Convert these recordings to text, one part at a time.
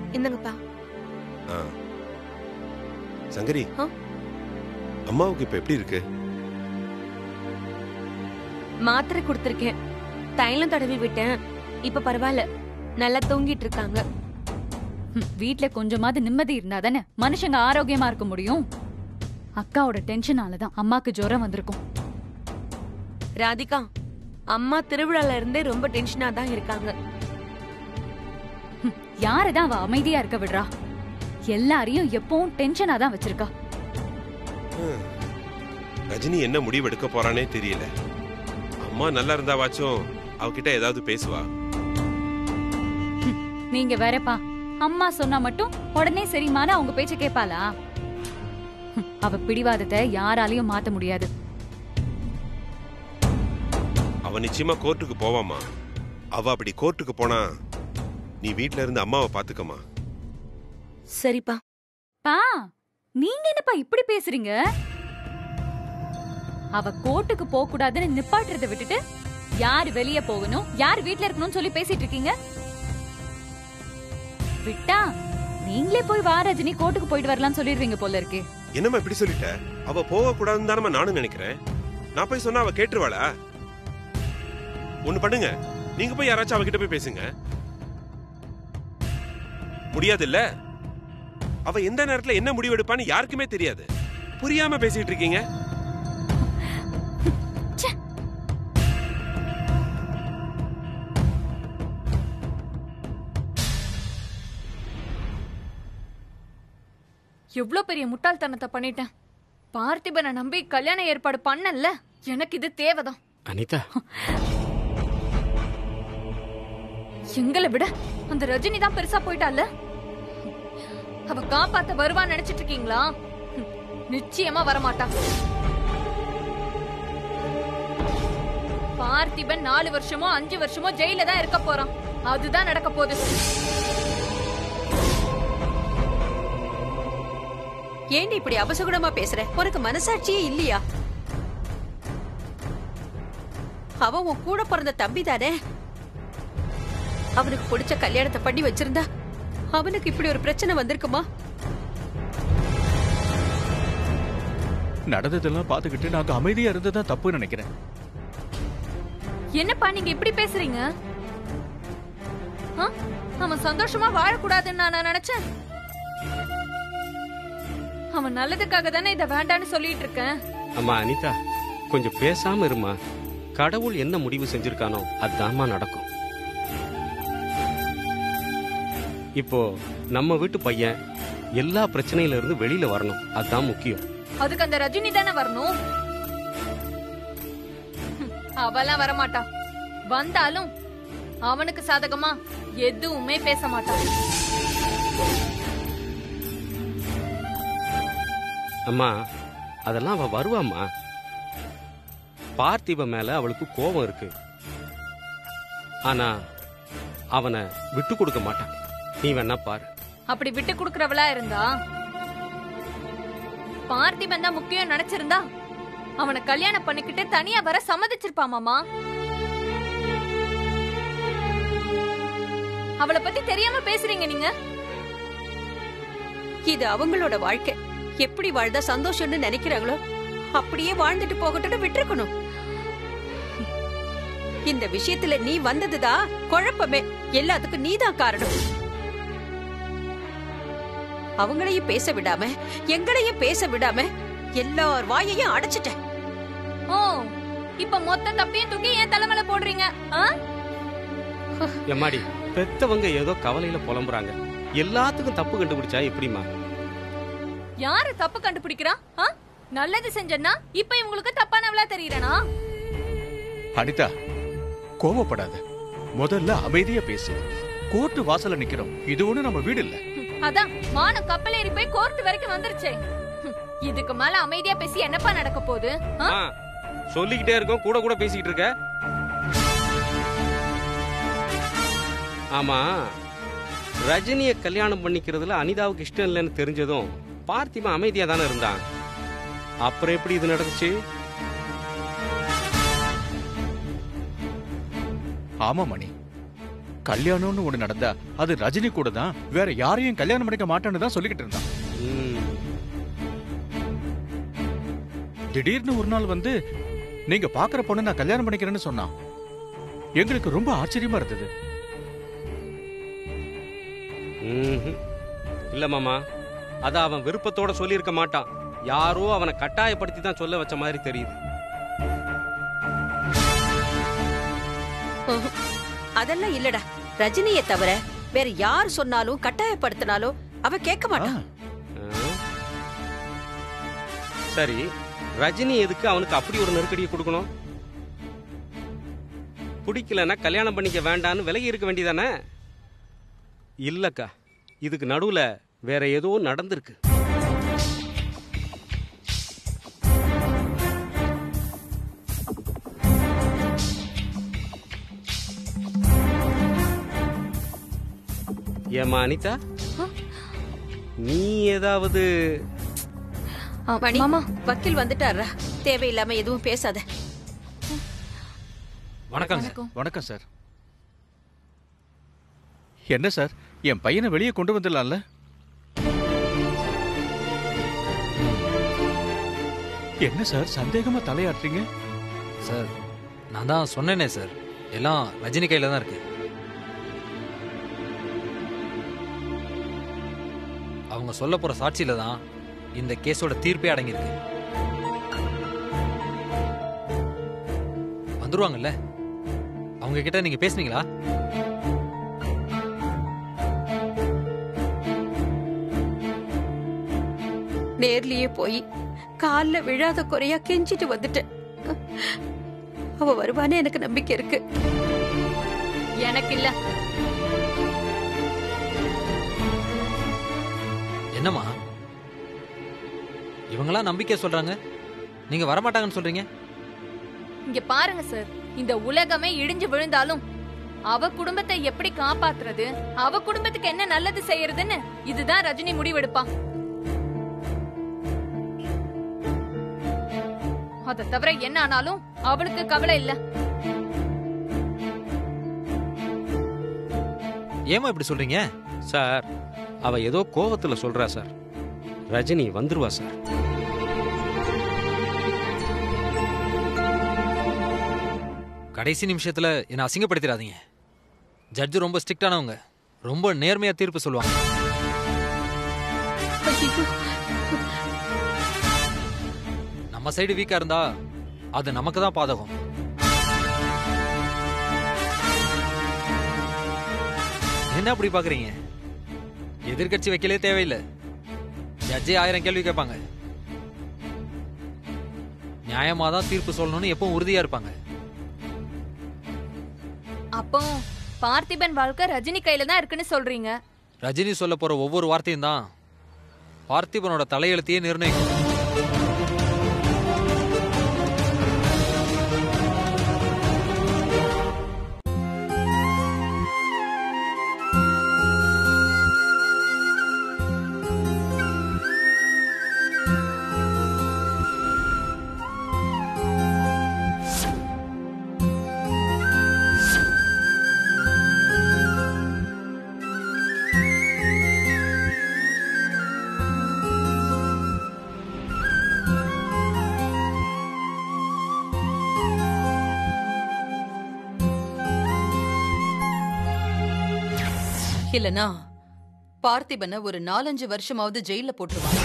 இந்தங்கப்பா ஆ. சங்கரி ஆ? அம்மாவுக்கு இப்ப எப்படி இருக்கு மாத்திரை கொடுத்துருக்கேன் தைலம் தடவி விட்டேன் இப்ப பரவாயில்ல நல்லா தூங்கிட்டு இருக்காங்க ஹம், வீட்ல கொஞ்சமாவது நிம்மதி இருந்தா தானே மனுஷங்க ஆரோக்கியமா இருக்க முடியும் அக்காவோட டென்ஷனால தான் அம்மாக்கு ஜுரம் வந்திருக்கும் ராதிகா அம்மா திருவிழால இருந்தே ரொம்ப டென்ஷனா தான் இருக்காங்க ஹம், யாரதான் அவ அமைதியா இருக்க விடுறா எல்லாரையும் எப்பவும் டென்ஷனா தான் வச்சிருக்கா ஹம். ரஜினி என்ன முடிவு எடுக்க போறானே தெரியல அம்மா நல்லா இருந்தாவாச்சும் அவகிட்ட ஏதாவது பேசுவா நீங்க வேறப்பா அம்மா சொன்னா மட்டும் உடனே சரிமான அவங்க பேச்ச கேப்பாளா ஹம், அவ பிடிவாதத்தை யாராலையும் மாத்த முடியாது அவ நிச்சயமா கோர்ட்டுக்கு போவாமா அவ அப்படி கோர்ட்டுக்கு போனா நீ வீட்ல இருந்து அம்மாவை பாத்துக்கமா சரிப்பா பா நீங்க என்னப்பா இப்படி பேசுறீங்க அவ கோர்ட்டுக்கு போக கூடாதுன்னு நிப்பாட்டுறத விட்டுட்டு யார் வெளிய போகணும் யார் வீட்ல இருக்கணும்னு சொல்லி பேசிட்டு இருக்கீங்க விட்டா நீங்களே போய் வா ரஜினி கோர்ட்டுக்கு போயிட்டு வரலாம்னு சொல்லிடுவீங்க போல இருக்கு என்னம்மா இப்படி சொல்லிட்ட அவ போக கூடாதுன்னு தானே நானும் நினைக்கிறேன் நான் போய் சொன்னா அவ கேட்டுருவாளா ஒண்ணு பண்ணுங்க நீங்க போய் யாராச்சும் அவகிட்ட போய் பேசுங்க முடியாது இல்ல அவ எந்த நேரத்துல என்ன முடிவு எடுப்பான்னு யாருக்குமே தெரியாது புரியாம பேசிட்டு இருக்கீங்க எவ்ளோ பெரிய முட்டாள்தனத்தை பண்ணிட்டேன் பார்த்திபனை நம்பி கல்யாண ஏற்பாடு பண்ணல எனக்கு இது தேவைதான் அனிதா எங்களை விட அந்த ரஜினி தான் பெருசா போயிட்டால அவ காப்பாத்த வருவான்னு நினைச்சிட்டு இருக்கீங்களா ஹம், நிச்சயமா வரமாட்டா பார்த்திபன் நாலு வருஷமோ அஞ்சு வருஷமோ ஜெயில தான் இருக்க போறான் அதுதான் நடக்க போகுது ஏண்டி இப்படி அபசகுணமா பேசுற உனக்கு மனசாட்சியே இல்லையா அவன் உன் கூட பிறந்த தம்பி தானே அவனுக்கு பிடிச்ச கல்யாணத்தை பண்ணி வச்சிருந்தா அவனுக்கு இப்படி ஒரு பிரச்சனை வந்திருக்குமா நடந்ததெல்லாம் பார்த்துக்கிட்டு நாங்க அமைதியா இருந்ததுதான் தப்பு நினைக்கிறேன் என்னப்பா நீங்க இப்படி பேசுறீங்க ஆ? அவன் சந்தோஷமா வாழக்கூடாதுன்னு நான் நினைச்சேன் அவன் நல்லதுக்காக தானே இத வேண்டான்னு சொல்லிட்டு இருக்கேன் அம்மா அனிதா கொஞ்சம் பேசாம இருமா கடவுள் என்ன முடிவு செஞ்சிருக்கானோ அதுதான்மா நடக்கும் இப்போ நம்ம வீட்டு பையன் எல்லா பிரச்சனையில இருந்து வெளியில வரணும் அதுதான் முக்கியம் அதுக்கு அந்த ரஜினி தானே வரணும் ஹம், அவெல்லாம் வரமாட்டா வந்தாலும் அவனுக்கு சாதகமா எதுவுமே பேச மாட்டான் அம்மா அதெல்லாம் அவ வருவாம்மா பார்த்திப மேல அவளுக்கு கோபம் இருக்கு ஆனா அவனை விட்டு கொடுக்க மாட்டான் நீ வேணா பாரு அப்படி விட்டு கொடுக்கறவளா இருந்தா பார்த்திபன் தான் முக்கியம் நினைச்சிருந்தா அவனை கல்யாணம் பண்ணிக்கிட்டு தனியா வர சம்மதிச்சிருப்பா மாமா அவளை பத்தி தெரியாம பேசுறீங்க நீங்க இது அவங்களோட வாழ்க்கை எப்படி வாழ்ந்தா சந்தோஷம்னு நினைக்கிறாங்களோ அப்படியே வாழ்ந்துட்டு போகட்டும்னு விட்டுருக்கணும் இந்த விஷயத்துல நீ வந்ததுதான் குழப்பமே எல்லாத்துக்கும் நீதான் காரணம் அவங்களையும் பேச விடாம எங்களையும் பேச விடாம எல்லார் வாயையும் அடைச்சிட்டேன் ஓ இப்ப மொத்த தப்பையும் தூக்கி என் தலைமையில போடுறீங்க ஆ? எம்மாடி பெத்தவங்க ஏதோ கவலையில புலம்புறாங்க எல்லாத்துக்கும் தப்பு கண்டுபிடிச்சா எப்படிமா யாரு தப்பு கண்டுபிடிக்கிறா ஆ? நல்லது செஞ்சேன்னா இப்ப இவங்களுக்கு தப்பானவளா தெரியறனா அனிதா கோவப்படாத முதல்ல அமைதியா பேசு கோர்ட்டு வாசல்ல நிக்கிறோம் இது ஒண்ணு நம்ம வீடு இல்ல அதான் மானம் கப்பல் ஏறி போய் கோர்ட் வரைக்கும் வந்துருச்சே ஹம், இதுக்கு மேல அமைதியா பேசி என்னப்பா நடக்க போகுது ஆ? ஆ, சொல்லிக்கிட்டே இருக்கோம் கூட கூட பேசிக்கிட்டு இருக்க ஆமா ரஜினிய கல்யாணம் பண்ணிக்கிறதுல அனிதாவுக்கு இஷ்டம் இல்லைன்னு தெரிஞ்சதும் பார்த்திபன் அமைதியா தானே இருந்தான் அப்புறம் எப்படி இது நடந்துச்சு ஆமா மணி கல்யாணம்னு ஒண்ணு நடந்தா அது ரஜினி கூட தான் வேற யாரையும் கல்யாணம் பண்ணிக்க மாட்டேன்னு தான் சொல்லிக்கிட்டு இருந்தான் ம், திடீர்னு ஒரு நாள் வந்து நீங்க பாக்குற பொண்ணு நான் கல்யாணம் பண்ணிக்கிறேன்னு சொன்னான் எங்களுக்கு ரொம்ப ஆச்சரியமா இருந்தது ம்ஹும். இல்ல மாமா அத அவன் விருப்பத்தோட சொல்லியிருக்க மாட்டான் யாரோ அவனை கட்டாயப்படுத்தி தான் சொல்ல வச்ச மாதிரி தெரியுது அதெல்லாம் இல்லடா ரஜினியை தவிர வேற யார் சொன்னாலும் கட்டாயப்படுத்தினாலும் அவ கேட்க ஆ, மாட்டான் ஆ. சரி ரஜினி எதுக்கு அவனுக்கு அப்படி ஒரு நெருக்கடியை கொடுக்கணும் பிடிக்கலன்னா கல்யாணம் பண்ணிக்க வேண்டான்னு விலகி இருக்க வேண்டியதானே இல்லக்கா இதுக்கு நடுவுல வேற ஏதோ நடந்திருக்கு ஏமா அனிதா நீ ஏதாவது ஆ, மணி மாமா வக்கீல் வந்துட்டாரா தேவையில்லாம எதுவும் பேசாத வணக்கம் வணக்கம் சார் என்ன சார் என் பையனை வெளியே கொண்டு வந்துடலாம்ல என்ன சார் சந்தேகமா தலையாட்டுறீங்க சார் நான் தான் சொன்னேனே சார் எல்லாம் ரஜினி கையில தான் இருக்கு அவங்க சொல்ல போற சாட்சியில தான் இந்த கேஸோட தீர்ப்பே அடங்கியிருக்கு வந்துருவாங்கல்ல அவங்க கிட்ட நீங்க பேசுனீங்களா நேர்லயே போய் கால்ல விழாத குறையா கெஞ்சிட்டு வந்துட்டேன் அவ வருவானே எனக்கு நம்பிக்கை இருக்கு எனக்கு இல்ல என்னம்மா இவங்களாம் நம்பிக்கை சொல்றாங்க நீங்க வரமாட்டாங்கன்னு சொல்றீங்க இங்க பாருங்க சார் இந்த உலகமே இடிஞ்சு விழுந்தாலும் அவ குடும்பத்தை எப்படி காப்பாத்துறது அவ குடும்பத்துக்கு என்ன நல்லது செய்யறதுன்னு இதுதான் ரஜினி முடிவெடுப்பா அத தவிர என்ன ஆனாலும் அவளுக்கு கவலை இல்ல ஏமா இப்படி சொல்றீங்க சார் அவ ஏதோ கோவத்துல சொல்றா சார் ரஜினி வந்துருவா சார் கடைசி நிமிஷத்துல என்ன அசிங்கப்படுத்திடாதீங்க ஜட்ஜு ரொம்ப ஸ்ட்ரிக்டானவங்க ரொம்ப நேர்மையா தீர்ப்பு சொல்லுவாங்க ஐயோ நம்ம சைடு வீக்கா இருந்தா அது நமக்கு தான் பாதகம் என்ன அப்படி பாக்குறீங்க எதிர்க்கட்சி வைக்கலே தேவையில்லை ஜட்ஜே ஆயிரம் கேள்வி கேட்பாங்க நியாயமா தான் தீர்ப்பு சொல்லணும்னு எப்பவும் உறுதியா இருப்பாங்க அப்போ பார்த்திபன் வாழ்க்கை ரஜினி கையில தான் இருக்குன்னு சொல்றீங்க ரஜினி சொல்ல போற ஒவ்வொரு வார்த்தையும் தான் பார்த்திபனோட தலையெழுத்தையே நிர்ணயிக்கும் இல்லனா பார்த்திபனை ஒரு நாலஞ்சு வருஷமாவது ஜெயில போட்டுருவாங்க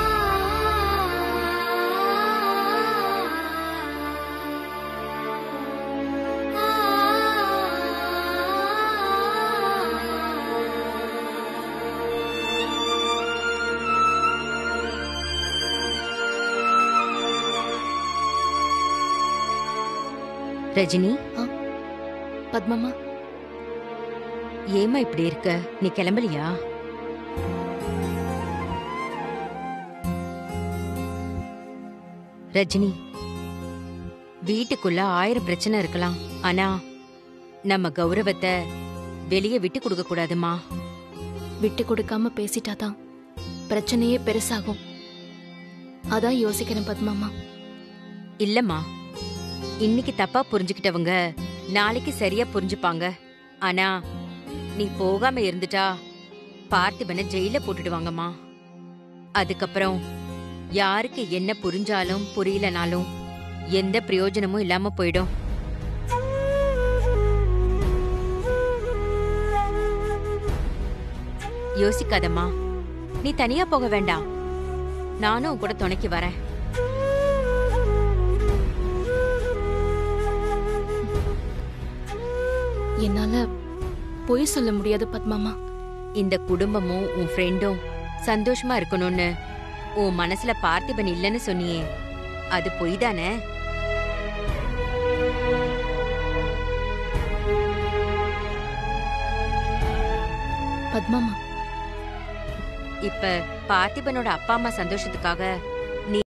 ரஜினி பத்மம்மா ஏமா இப்படி இருக்க நீ கிளம்பலையா ரஜினி வீட்டுக்குள்ள ஆயிரம் பிரச்சனை இருக்கலாம் ஆனா நம்ம கௌரவத்தை வெளியே விட்டு கொடுக்க கூடாதுமா விட்டு கொடுக்காம பேசிட்டாதான் பிரச்சனையே பெருசாகும் அதான் யோசிக்கிறேன் பத்மாமா இல்லம்மா இன்னைக்கு தப்பா புரிஞ்சுக்கிட்டவங்க நாளைக்கு சரியா புரிஞ்சுப்பாங்க ஆனா நீ போகாம இருந்துட்டா பார்த்திபனை ஜெயில போட்டுடுவாங்கம்மா அதுக்கப்புறம் யாருக்கு என்ன புரிஞ்சாலும் புரியலனாலும் எந்த பிரயோஜனமும் இல்லாம போயிடும் யோசிக்காதம்மா நீ தனியா போக வேண்டாம் நானும் உன் கூட துணைக்கு வரேன் என்னால பொய் சொல்ல முடியாது பத்மாமா இந்த குடும்பமும் உன் ஃப்ரெண்டும் சந்தோஷமா இருக்கணும்னு உன் மனசுல பார்த்திபன் இல்லைன்னு சொன்னியே அது பொய் தானே பத்மாமா இப்ப பார்த்திபனோட அப்பா அம்மா சந்தோஷத்துக்காக